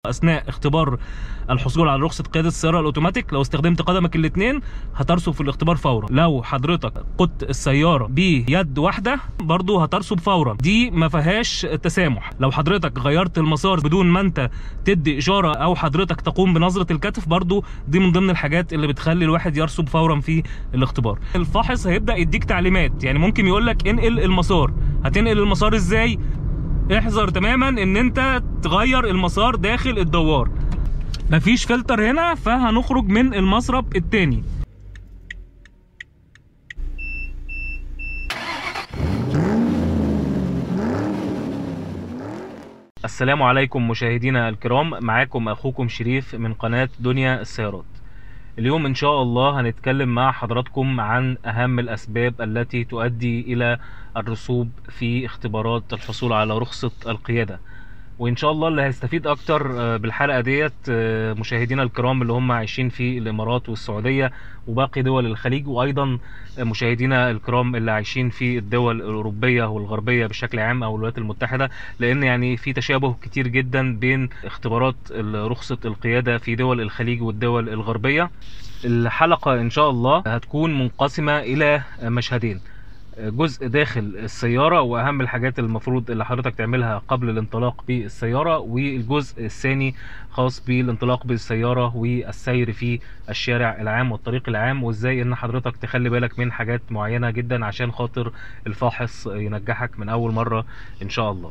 اثناء اختبار الحصول على رخصه قياده السياره الاوتوماتيك لو استخدمت قدمك الاثنين هترسب في الاختبار فورا لو حضرتك قدت السياره بيد واحده برضو هترسب فورا دي ما فيهاش تسامح لو حضرتك غيرت المسار بدون ما انت تدي اشاره او حضرتك تقوم بنظره الكتف برضو دي من ضمن الحاجات اللي بتخلي الواحد يرسب فورا في الاختبار الفاحص هيبدا يديك تعليمات يعني ممكن يقول لك انقل المسار هتنقل المسار ازاي احذر تماما ان انت تغير المسار داخل الدوار مفيش فلتر هنا فهنخرج من المسرب التاني السلام عليكم مشاهدينا الكرام معاكم اخوكم شريف من قناة دنيا السيارات اليوم ان شاء الله هنتكلم مع حضراتكم عن اهم الاسباب التي تؤدي الى الرسوب في اختبارات الحصول على رخصة القيادة وان شاء الله اللي هيستفيد اكتر بالحلقه ديت مشاهدينا الكرام اللي هم عايشين في الامارات والسعوديه وباقي دول الخليج وايضا مشاهدينا الكرام اللي عايشين في الدول الاوروبيه والغربيه بشكل عام او الولايات المتحده لان يعني في تشابه كتير جدا بين اختبارات رخصه القياده في دول الخليج والدول الغربيه الحلقه ان شاء الله هتكون منقسمه الى مشهدين جزء داخل السيارة وأهم الحاجات المفروض اللي حضرتك تعملها قبل الانطلاق بالسيارة والجزء الثاني خاص بالانطلاق بالسيارة والسير في الشارع العام والطريق العام وازاي ان حضرتك تخلي بالك من حاجات معينة جدا عشان خاطر الفاحص ينجحك من أول مرة إن شاء الله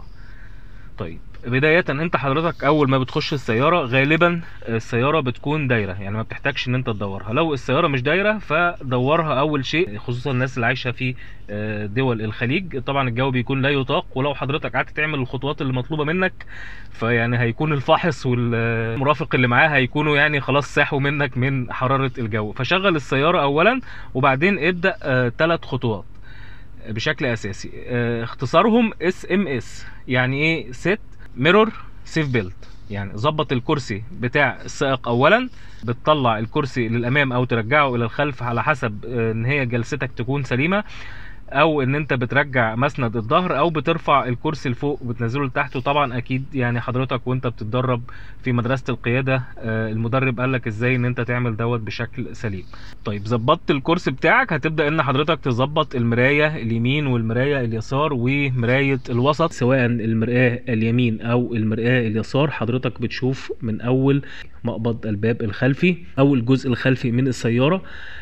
طيب بداية انت حضرتك اول ما بتخش السيارة غالبا السيارة بتكون دايرة يعني ما بتحتاجش ان انت تدورها لو السيارة مش دايرة فدورها اول شيء خصوصا الناس اللي عايشة في دول الخليج طبعا الجو بيكون لا يطاق ولو حضرتك قعدت تعمل الخطوات اللي مطلوبة منك فيعني هيكون الفاحص والمرافق اللي معاه هيكونوا يعني خلاص ساحوا منك من حرارة الجو فشغل السيارة اولا وبعدين ابدأ ثلاث خطوات بشكل اساسي اختصارهم اس ام اس يعني ايه ست ميرور سيف بيلت يعني ظبط الكرسي بتاع السائق اولا بتطلع الكرسي للامام او ترجعه الى الخلف على حسب ان هي جلستك تكون سليمه او ان انت بترجع مسند الظهر او بترفع الكرسي لفوق وبتنزله لتحت وطبعا اكيد يعني حضرتك وانت بتتدرب في مدرسه القياده المدرب قال لك ازاي ان انت تعمل دوت بشكل سليم طيب ظبطت الكرسي بتاعك هتبدا ان حضرتك تظبط المرايه اليمين والمرايه اليسار ومرايه الوسط سواء المراه اليمين او المراه اليسار حضرتك بتشوف من اول مقبض الباب الخلفي او الجزء الخلفي من السياره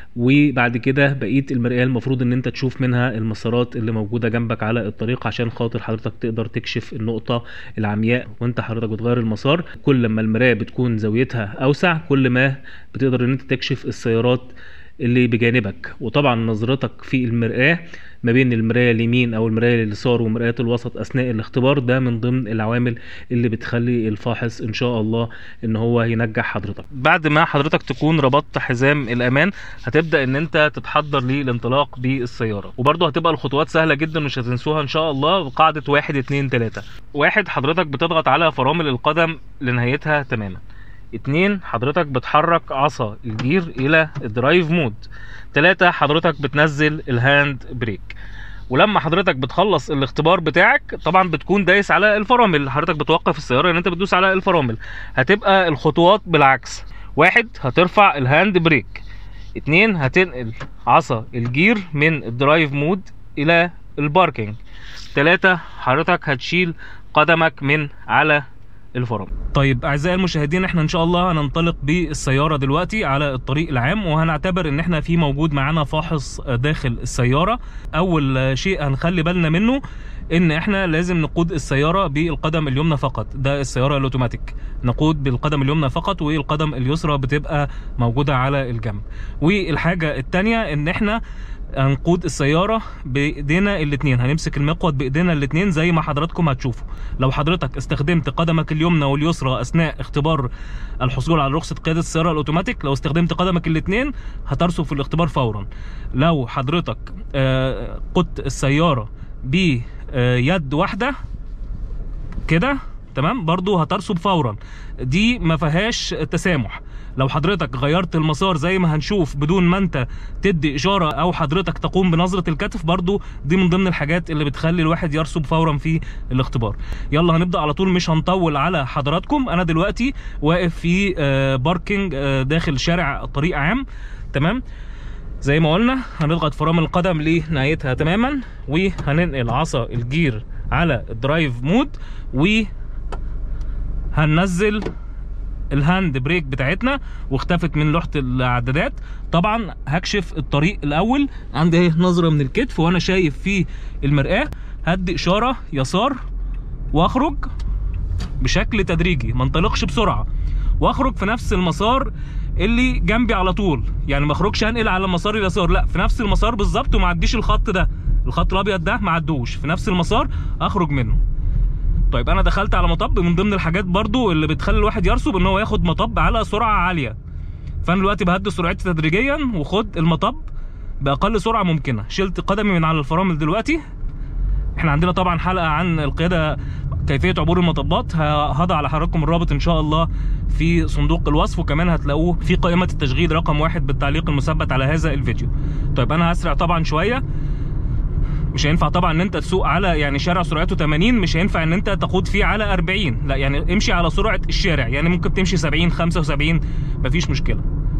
وبعد كده بقيه المرآة المفروض ان انت تشوف منها المسارات اللي موجوده جنبك على الطريق عشان خاطر حضرتك تقدر تكشف النقطه العمياء وانت حضرتك بتغير المسار كل ما المراية بتكون زاويتها اوسع كل ما بتقدر ان انت تكشف السيارات اللي بجانبك وطبعا نظرتك في المرآة ما بين المراية اليمين او المراية اليسار ومراية الوسط اثناء الاختبار ده من ضمن العوامل اللي بتخلي الفاحص ان شاء الله ان هو ينجح حضرتك بعد ما حضرتك تكون ربطت حزام الامان هتبدا ان انت تتحضر للانطلاق بالسياره وبرده هتبقى الخطوات سهله جدا مش هتنسوها ان شاء الله قاعده واحد اتنين تلاته واحد حضرتك بتضغط على فرامل القدم لنهايتها تماما اتنين حضرتك بتحرك عصا الجير الى الدرايف مود تلاتة حضرتك بتنزل الهاند بريك ولما حضرتك بتخلص الاختبار بتاعك طبعا بتكون دايس على الفرامل حضرتك بتوقف السياره ان انت بتدوس على الفرامل هتبقى الخطوات بالعكس واحد هترفع الهاند بريك اتنين هتنقل عصا الجير من الدرايف مود الى الباركينج تلاتة حضرتك هتشيل قدمك من على الفرامل طيب اعزائي المشاهدين احنا ان شاء الله هننطلق بالسياره دلوقتي على الطريق العام وهنعتبر ان احنا في موجود معانا فاحص داخل السياره اول شيء هنخلي بالنا منه ان احنا لازم نقود السياره بالقدم اليمنى فقط ده السياره الاوتوماتيك نقود بالقدم اليمنى فقط والقدم اليسرى بتبقى موجوده على الجنب والحاجه الثانيه ان احنا هنقود السيارة بايدينا الاتنين هنمسك المقود بايدينا الاتنين زي ما حضراتكم هتشوفوا لو حضرتك استخدمت قدمك اليمنى واليسرى اثناء اختبار الحصول على رخصة قيادة السيارة الاوتوماتيك لو استخدمت قدمك الاتنين هترسب في الاختبار فورا لو حضرتك قدت السيارة بيد واحدة كده تمام برضو هترسب فورا دي ما فيهاش تسامح لو حضرتك غيرت المسار زي ما هنشوف بدون ما انت تدي اشاره او حضرتك تقوم بنظره الكتف برضو دي من ضمن الحاجات اللي بتخلي الواحد يرسب فورا في الاختبار يلا هنبدا على طول مش هنطول على حضراتكم انا دلوقتي واقف في آه، باركينج آه، داخل شارع طريق عام تمام زي ما قلنا هنضغط فرامل القدم لنهايتها تماما وهننقل عصا الجير على الدرايف مود وهننزل الهاند بريك بتاعتنا واختفت من لوحه العدادات طبعا هكشف الطريق الاول عندي اهي نظره من الكتف وانا شايف في المرآه هدي اشاره يسار واخرج بشكل تدريجي ما انطلقش بسرعه واخرج في نفس المسار اللي جنبي على طول يعني ما اخرجش انقل على مسار اليسار لا في نفس المسار بالظبط وما عديش الخط ده الخط الابيض ده ما عدوش في نفس المسار اخرج منه طيب انا دخلت على مطب من ضمن الحاجات برضو اللي بتخلي الواحد يرسب ان هو ياخد مطب على سرعه عاليه فانا دلوقتي بهدي سرعتي تدريجيا وخد المطب باقل سرعه ممكنه شلت قدمي من على الفرامل دلوقتي احنا عندنا طبعا حلقه عن القياده كيفيه عبور المطبات ه- هضع على حضراتكم الرابط ان شاء الله في صندوق الوصف وكمان هتلاقوه في قائمه التشغيل رقم واحد بالتعليق المثبت على هذا الفيديو طيب انا هسرع طبعا شويه مش هينفع طبعا ان انت تسوق على يعني شارع سرعته 80 مش هينفع ان انت تقود فيه على 40 لا يعني امشي على سرعه الشارع يعني ممكن تمشي 70 75 مفيش مشكله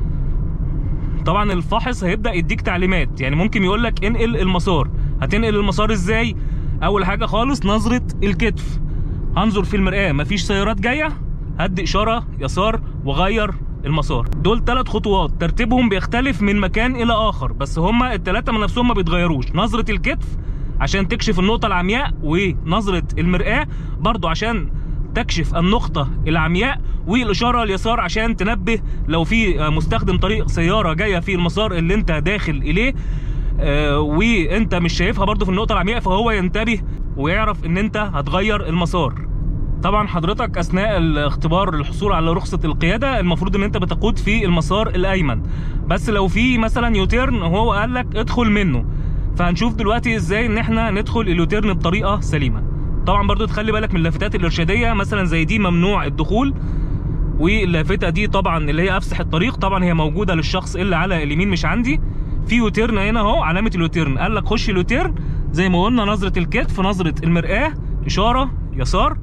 طبعا الفاحص هيبدا يديك تعليمات يعني ممكن يقول لك انقل المسار هتنقل المسار ازاي اول حاجه خالص نظره الكتف هنظر في المرآة مفيش سيارات جايه هدي اشاره يسار وغير المسار دول ثلاث خطوات ترتيبهم بيختلف من مكان الى اخر بس هما الثلاثه من نفسهم ما بيتغيروش نظره الكتف عشان تكشف النقطه العمياء ونظره المرآة برضو عشان تكشف النقطة العمياء والإشارة اليسار عشان تنبه لو في آه، مستخدم طريق سيارة جاية في المسار اللي انت داخل إليه آه، وانت مش شايفها برضو في النقطة العمياء فهو ينتبه ويعرف ان انت هتغير المسار طبعا حضرتك اثناء الاختبار الحصول على رخصة القيادة المفروض ان انت بتقود في المسار الايمن بس لو في مثلا يوتيرن هو قال لك ادخل منه فهنشوف دلوقتي ازاي ان احنا ندخل اليوتيرن بطريقة سليمة طبعا برضو تخلي بالك من اللافتات الارشادية مثلا زي دي ممنوع الدخول واللافته دي طبعا اللي هي افسح الطريق طبعا هي موجوده للشخص اللي على اليمين مش عندي في يوتيرن هنا اهو علامه اليوتيرن قال لك خش اليوتيرن زي ما قلنا نظره الكتف نظره المرآه اشاره يسار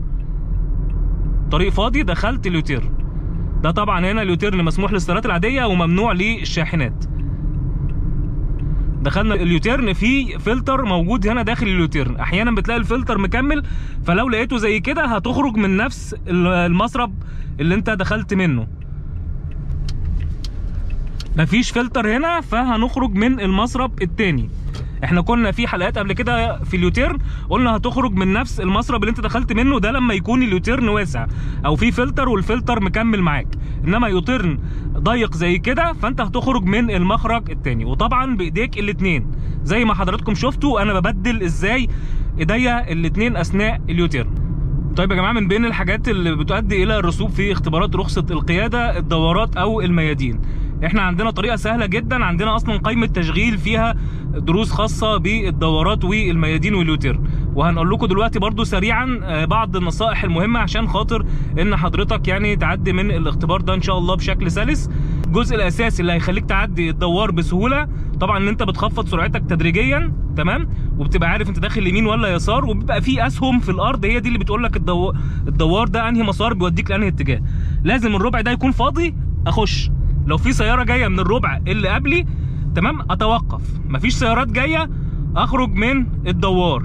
طريق فاضي دخلت اليوتيرن ده طبعا هنا اليوتيرن مسموح للسيارات العاديه وممنوع للشاحنات دخلنا اليوتيرن في فلتر موجود هنا داخل اليوتيرن احيانا بتلاقي الفلتر مكمل فلو لقيته زي كده هتخرج من نفس المسرب اللي انت دخلت منه مفيش فلتر هنا فهنخرج من المسرب التاني احنا كنا في حلقات قبل كده في اليوتيرن قلنا هتخرج من نفس المسرب اللي انت دخلت منه ده لما يكون اليوتيرن واسع او في فلتر والفلتر مكمل معاك انما يوتيرن ضيق زي كده فانت هتخرج من المخرج التاني وطبعا بايديك الاتنين زي ما حضراتكم شفتوا انا ببدل ازاي ايديا الاتنين اثناء اليوتيرن طيب يا جماعه من بين الحاجات اللي بتؤدي الى الرسوب في اختبارات رخصه القياده الدورات او الميادين احنا عندنا طريقه سهله جدا عندنا اصلا قائمه تشغيل فيها دروس خاصه بالدورات والميادين واليوتيرن وهنقول لكم دلوقتي برضو سريعا آه، بعض النصائح المهمه عشان خاطر ان حضرتك يعني تعدي من الاختبار ده ان شاء الله بشكل سلس الجزء الاساسي اللي هيخليك تعدي الدوار بسهوله طبعا ان انت بتخفض سرعتك تدريجيا تمام وبتبقى عارف انت داخل يمين ولا يسار وبيبقى في اسهم في الارض هي دي اللي بتقول لك الدو... الدوار ده انهي مسار بيوديك لانهي اتجاه لازم الربع ده يكون فاضي اخش لو في سياره جايه من الربع اللي قبلي تمام اتوقف مفيش سيارات جايه اخرج من الدوار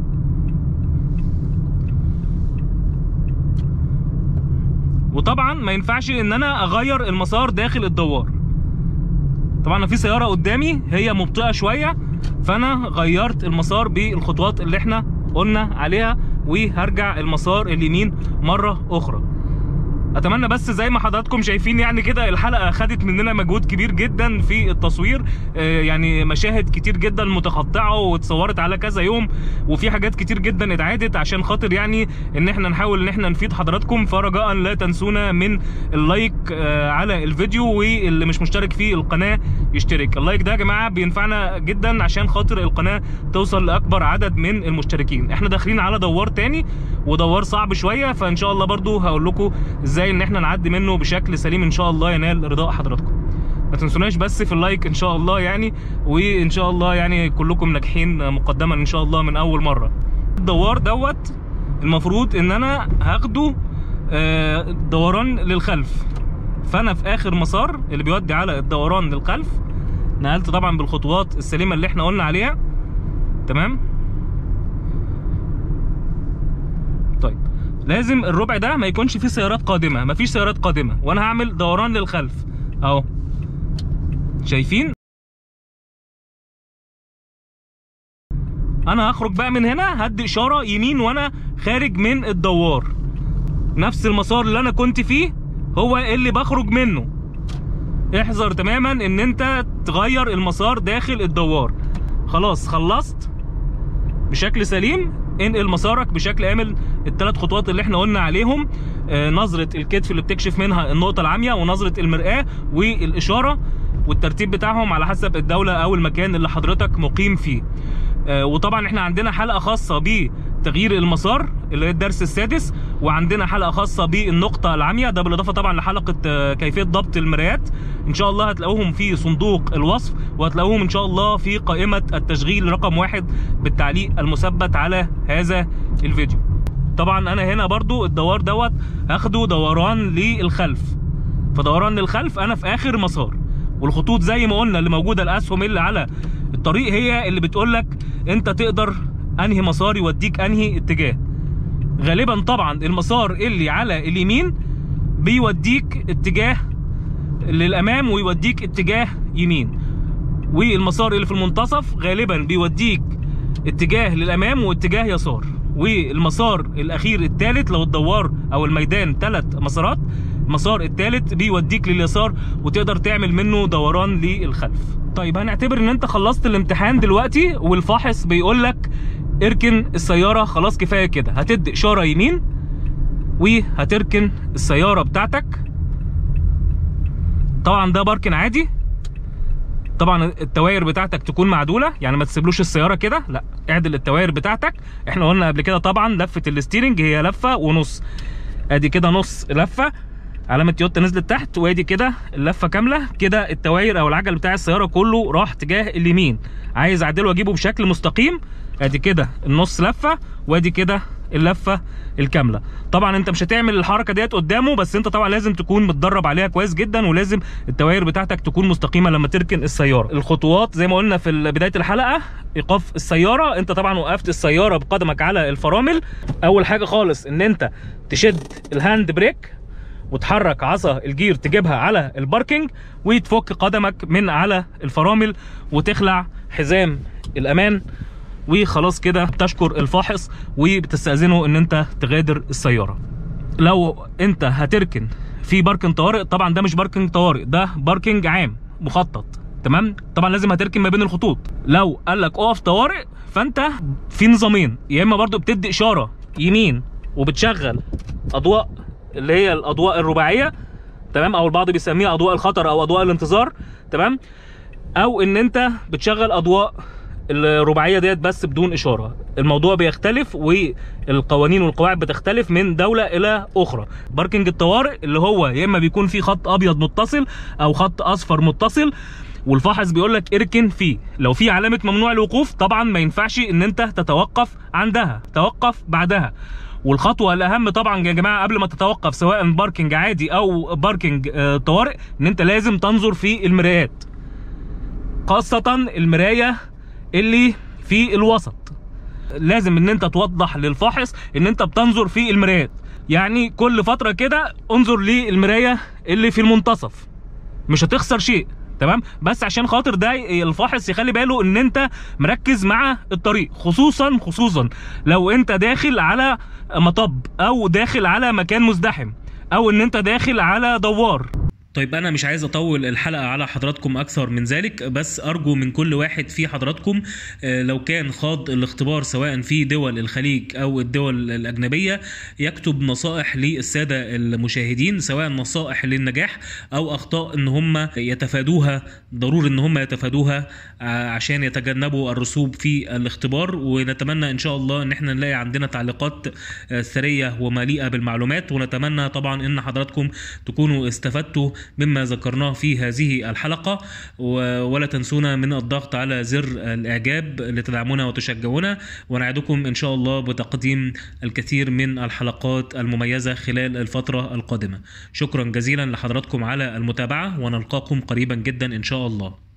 وطبعا ما ينفعش ان انا اغير المسار داخل الدوار طبعا أنا في سياره قدامي هي مبطئه شويه فانا غيرت المسار بالخطوات اللي احنا قلنا عليها وهرجع المسار اليمين مره اخرى اتمنى بس زي ما حضراتكم شايفين يعني كده الحلقه خدت مننا مجهود كبير جدا في التصوير آه، يعني مشاهد كتير جدا متقطعه واتصورت على كذا يوم وفي حاجات كتير جدا اتعادت عشان خاطر يعني ان احنا نحاول ان احنا نفيد حضراتكم فرجاء لا تنسونا من اللايك آه، على الفيديو واللي مش مشترك في القناه يشترك اللايك ده يا جماعه بينفعنا جدا عشان خاطر القناه توصل لاكبر عدد من المشتركين احنا داخلين على دوار تاني ودوار صعب شويه فان شاء الله برضو هقول لكم ازاي ان احنا نعدي منه بشكل سليم ان شاء الله ينال رضاء حضراتكم ما تنسوناش بس في اللايك ان شاء الله يعني وان شاء الله يعني كلكم ناجحين مقدما ان شاء الله من اول مره الدوار دوت المفروض ان انا هاخده آه، دوران للخلف فانا في اخر مسار اللي بيودي على الدوران للخلف نقلت طبعا بالخطوات السليمه اللي احنا قلنا عليها تمام طيب لازم الربع ده ما يكونش فيه سيارات قادمه مفيش سيارات قادمه وانا هعمل دوران للخلف اهو شايفين انا هخرج بقى من هنا هدي اشاره يمين وانا خارج من الدوار نفس المسار اللي انا كنت فيه هو اللي بخرج منه احذر تماما ان انت تغير المسار داخل الدوار خلاص خلصت بشكل سليم انقل مسارك بشكل امن الثلاث خطوات اللي احنا قلنا عليهم آه، نظره الكتف اللي بتكشف منها النقطه العاميه ونظره المرآه والاشاره والترتيب بتاعهم على حسب الدوله او المكان اللي حضرتك مقيم فيه آه، وطبعا احنا عندنا حلقه خاصه بتغيير المسار اللي هي الدرس السادس وعندنا حلقه خاصه بالنقطه العاميه ده بالاضافه طبعا لحلقه آه، كيفيه ضبط المرايات ان شاء الله هتلاقوهم في صندوق الوصف وهتلاقوهم ان شاء الله في قائمه التشغيل رقم واحد بالتعليق المثبت على هذا الفيديو طبعا انا هنا برضو الدوار دوت هاخده دوران للخلف فدوران للخلف انا في اخر مسار والخطوط زي ما قلنا اللي موجوده الاسهم اللي على الطريق هي اللي بتقول لك انت تقدر انهي مسار يوديك انهي اتجاه غالبا طبعا المسار اللي على اليمين بيوديك اتجاه للامام ويوديك اتجاه يمين والمسار اللي في المنتصف غالبا بيوديك اتجاه للامام واتجاه يسار والمسار الاخير الثالث لو الدوار او الميدان ثلاث مسارات المسار الثالث بيوديك لليسار وتقدر تعمل منه دوران للخلف طيب هنعتبر ان انت خلصت الامتحان دلوقتي والفاحص بيقول لك اركن السياره خلاص كفايه كده هتدي اشاره يمين وهتركن السياره بتاعتك طبعا ده باركن عادي طبعا التواير بتاعتك تكون معدوله يعني ما تسيبلوش السياره كده لا اعدل التواير بتاعتك احنا قلنا قبل كده طبعا لفه الستيرنج هي لفه ونص ادي كده نص لفه علامه تويوتا نزلت تحت وادي كده اللفه كامله كده التواير او العجل بتاع السياره كله راح تجاه اليمين عايز اعدله واجيبه بشكل مستقيم ادي كده النص لفه وادي كده اللفه الكامله طبعا انت مش هتعمل الحركه ديت قدامه بس انت طبعا لازم تكون متدرب عليها كويس جدا ولازم التواير بتاعتك تكون مستقيمه لما تركن السياره الخطوات زي ما قلنا في بدايه الحلقه ايقاف السياره انت طبعا وقفت السياره بقدمك على الفرامل اول حاجه خالص ان انت تشد الهاند بريك وتحرك عصا الجير تجيبها على الباركينج وتفك قدمك من على الفرامل وتخلع حزام الامان وخلاص كده بتشكر الفاحص وبتستأذنه ان انت تغادر السيارة لو انت هتركن في باركنج طوارئ طبعا ده مش باركنج طوارئ ده باركنج عام مخطط تمام طبعا لازم هتركن ما بين الخطوط لو قال لك اقف طوارئ فانت في نظامين يا اما برضو بتدي اشاره يمين وبتشغل اضواء اللي هي الاضواء الرباعيه تمام او البعض بيسميها اضواء الخطر او اضواء الانتظار تمام او ان انت بتشغل اضواء الرباعيه ديت بس بدون اشاره الموضوع بيختلف والقوانين والقواعد بتختلف من دوله الى اخرى باركنج الطوارئ اللي هو يا اما بيكون فيه خط ابيض متصل او خط اصفر متصل والفاحص بيقول لك اركن فيه لو في علامه ممنوع الوقوف طبعا ما ينفعش ان انت تتوقف عندها توقف بعدها والخطوه الاهم طبعا يا جماعه قبل ما تتوقف سواء باركنج عادي او باركنج آه، طوارئ ان انت لازم تنظر في المرايات خاصه المرايه اللي في الوسط لازم ان انت توضح للفاحص ان انت بتنظر في المرايات يعني كل فتره كده انظر للمرايه اللي في المنتصف مش هتخسر شيء تمام بس عشان خاطر ده الفاحص يخلي باله ان انت مركز مع الطريق خصوصا خصوصا لو انت داخل على مطب او داخل على مكان مزدحم او ان انت داخل على دوار طيب انا مش عايز اطول الحلقه على حضراتكم اكثر من ذلك بس ارجو من كل واحد في حضراتكم آه، لو كان خاض الاختبار سواء في دول الخليج او الدول الاجنبيه يكتب نصائح للساده المشاهدين سواء نصائح للنجاح او اخطاء ان هم يتفادوها ضروري ان هم يتفادوها آه، عشان يتجنبوا الرسوب في الاختبار ونتمنى ان شاء الله ان احنا نلاقي عندنا تعليقات آه، ثريه ومليئه بالمعلومات ونتمنى طبعا ان حضراتكم تكونوا استفدتوا مما ذكرناه في هذه الحلقة و- ولا تنسونا من الضغط على زر الإعجاب لتدعمونا وتشجعونا ونعدكم إن شاء الله بتقديم الكثير من الحلقات المميزة خلال الفترة القادمة شكرا جزيلا لحضراتكم على المتابعة ونلقاكم قريبا جدا إن شاء الله